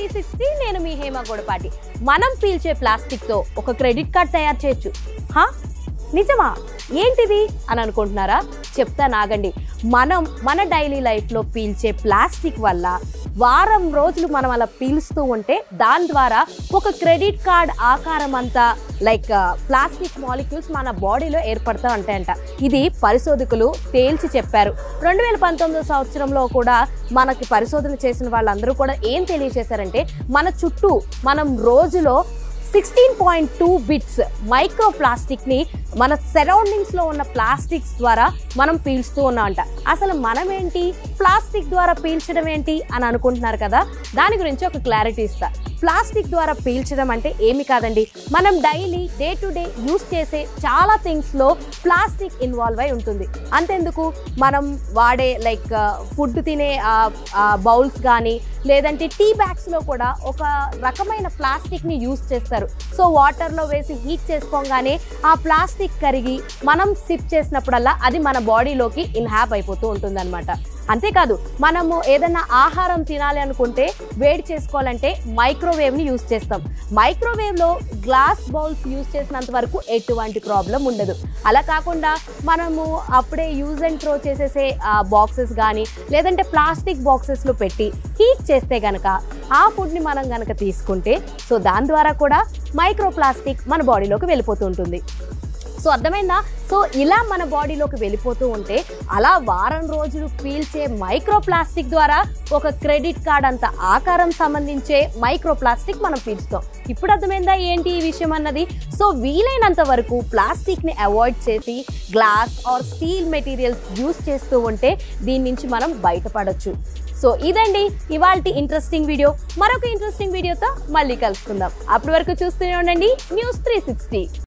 sixty నేను మీ హేమ గొడపాటి మనం పీల్చే ప్లాస్టిక్తో ఒక క్రెడిట్ కార్డ్ తయారు చేయొచ్చు హా నిజమా ఏంటిది అని అనుకుంటున్నారా చెప్తా నాగండి మనం మన డైలీ లైఫ్లో పీల్చే ప్లాస్టిక్ వల్ల వారం రోజులు మనం అలా పీలుస్తూ ఉంటే దాని ద్వారా ఒక క్రెడిట్ కార్డ్ ఆకారం అంతా లైక్ ప్లాస్టిక్ మాలిక్యూల్స్ మన బాడీలో ఏర్పడతా ఉంటాయంట ఇది పరిశోధకులు తేల్చి చెప్పారు రెండు వేల పంతొమ్మిదో సంవత్సరంలో కూడా మనకి పరిశోధన చేసిన వాళ్ళందరూ కూడా ఏం తెలియజేశారంటే మన చుట్టూ మనం రోజులో sixteen point two bits micro ప్లాస్టిక్ని మన సరౌండింగ్స్లో ఉన్న ప్లాస్టిక్స్ ద్వారా మనం పీల్చుతూ ఉన్నామంట అసలు మనం ఏంటి ప్లాస్టిక్ ద్వారా పీల్చడం ఏంటి అని అనుకుంటున్నారు కదా దాని గురించి ఒక క్లారిటీ ఇస్తా ప్లాస్టిక్ ద్వారా పీల్చడం అంటే ఏమి కాదండి మనం daily day to day use చేసే చాలా థింగ్స్లో ప్లాస్టిక్ ఇన్వాల్వ్ అయి ఉంటుంది అంతెందుకు మనం వాడే లైక్ ఫుడ్ తినే బౌల్స్ కానీ లేదంటే టీ బ్యాగ్స్లో కూడా ఒక రకమైన ప్లాస్టిక్ని యూస్ చేస్తారు సో వాటర్లో వేసి హీట్ చేసుకోగానే ఆ ప్లాస్టిక్ కరిగి మనం సిప్ చేసినప్పుడల్లా అది మన బాడీలోకి ఇన్హాప్ అయిపోతూ ఉంటుందన్నమాట అంతేకాదు మనము ఏదైనా ఆహారం తినాలి అనుకుంటే వేడి చేసుకోవాలంటే మైక్రోవేవ్ని యూస్ చేస్తాం మైక్రోవేవ్లో గ్లాస్ బౌల్స్ యూస్ చేసినంత వరకు ఎటువంటి ప్రాబ్లం ఉండదు అలా కాకుండా మనము అప్పుడే యూజ్ అండ్ త్రో చేసేసే బాక్సెస్ కానీ లేదంటే ప్లాస్టిక్ బాక్సెస్లో పెట్టి హీట్ చేస్తే గనక ఆ ఫుడ్ని మనం గనక తీసుకుంటే సో దాని ద్వారా కూడా మైక్రో ప్లాస్టిక్ మన బాడీలోకి వెళ్ళిపోతూ ఉంటుంది సో అర్థమైందా సో ఇలా మన బాడీలోకి వెళ్ళిపోతూ ఉంటే అలా వారం రోజులు పీల్చే మైక్రో ప్లాస్టిక్ ద్వారా ఒక క్రెడిట్ కార్డ్ అంత ఆకారం సంబంధించే మైక్రో ప్లాస్టిక్ మనం పీల్చుతాం ఇప్పుడు అర్థమైందా ఏంటి ఈ విషయం అన్నది సో వీలైనంత వరకు ప్లాస్టిక్ని అవాయిడ్ చేసి glass or steel materials use చేస్తూ ఉంటే దీని నుంచి మనం బయటపడొచ్చు సో ఇదండి ఇవాళ ఇంట్రెస్టింగ్ వీడియో మరొక ఇంట్రెస్టింగ్ వీడియోతో మళ్ళీ కలుసుకుందాం అప్పటి వరకు చూస్తూనే ఉండండి న్యూస్ త్రీ సిక్స్టీ